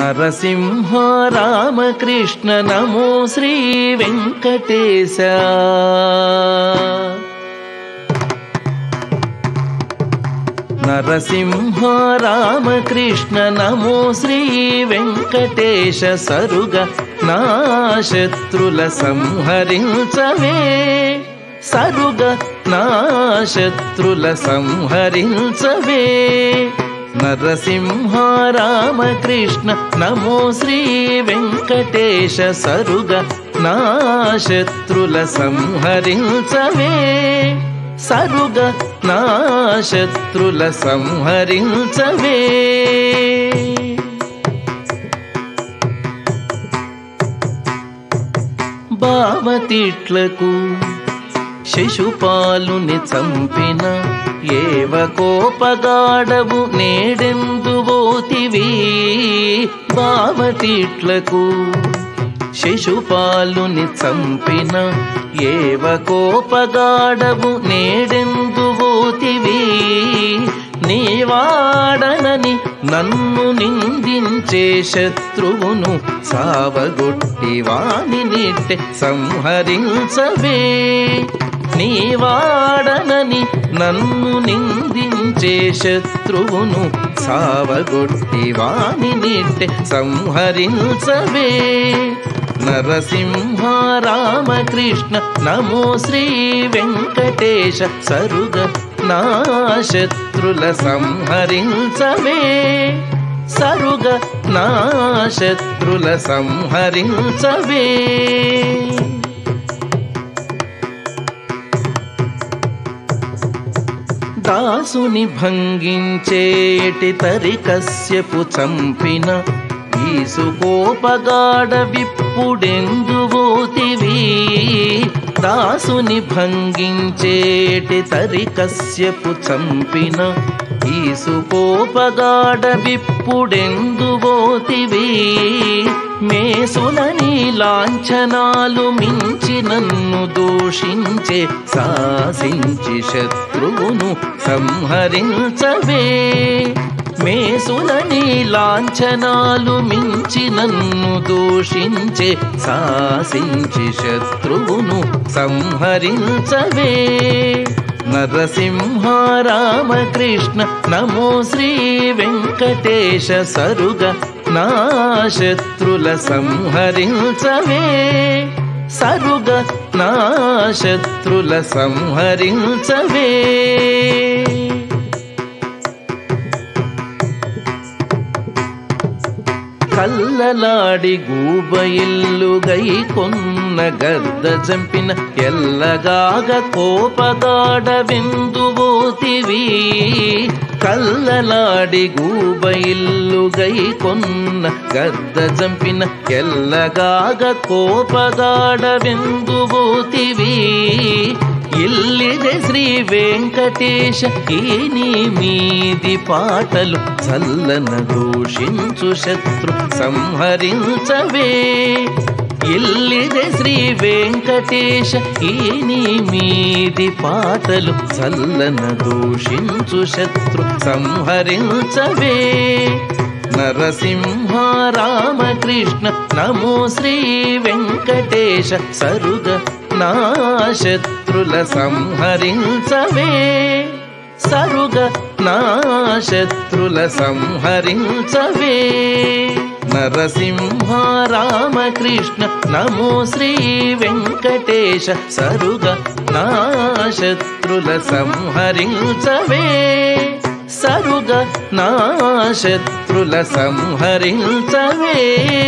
నరసింహ రామకృష్ణ నమో శ్రీ వెంకటేశ నరసింహ రామకృష్ణ నమో శ్రీ వెంకటేశ సరుగ నా శత్రుల సంహరించవే సరుగ నా శత్రుల సంహరించవే నరసింహ రామకృష్ణ నమో శ్రీ వెంకటేశ సరుగ నా శత్రుల సంహరించవే సరుగ నా శత్రుల సంహరించవే బావతిట్లకు శిశుపాలుని చంపిన ఏవ కోపగాడవు నేడెందువోతివి బావతిట్లకు శిశుపాలుని చంపిన ఏవ కోపగాడవు నేడెందువోతివి నీవాడనని నన్ను నిందించే శత్రువును సావగొట్టి వాని నిట్టె సంహరించవే నీవాడనని నన్ను నిందించే శత్రువును సావగొట్టి వాని నిట్టె సంహరించవే నరసింహ రామకృష్ణ నమో శ్రీ వెంకటేశ సరుగ నా శత్రుల సంహరించవే సరుగ నా శత్రుల సంహరించవే దాసుని భంగించేటి తరికస్యపు చంపిన ఈసుకోపగాడ విప్పుడెందువోతివి దాసుని భంగించేటి తరికస్యపు చంపిన ఈసుకోపగాడ విప్పుడెందువోతివి మేసులని లాంఛనాలు మించి నన్ను దూషించే శాసించి శత్రువును సంహరించవే మేసులని లాంఛనాలు మించి నన్ను దూషించే శాసించి శత్రువును సంహరించవే నరసింహ రామకృష్ణ నమో శ్రీ వెంకటేశ సరుగ నా శత్రుల సంహరించవే సరుగ నా శత్రుల సంహరించవే కల్లలాడి గూబయిల్లుగై కొన్న గద్ద చంపిన ఎల్లగాగ కోపగాడ వెందుబోతివి కల్లలాడి గూబయిల్లుగై కొన్న గద్ద చంపిన ఎల్లగాగ కోపగాడ వెందుబోతివి ఇల్లిదే శ్రీ వెంకటేశ ఈని మీది పాటలు చల్లన దూషించు శత్రు సంహరించవే ఇల్లిదే శ్రీ వెంకటేశ ఈని మీది పాటలు చల్లన దూషించు శత్రు సంహరించవే నరసింహ రామకృష్ణ నమో శ్రీ వెంకటేశ సరుగ నా శత్రుల సంహరించవే సరుగ నా శత్రుల సంహరించవే నరసింహ రామకృష్ణ నమో శ్రీ వెంకటేశ సరుగ నా శత్రుల సంహరించవే సరుగ నా శత్రుల సంహరించవే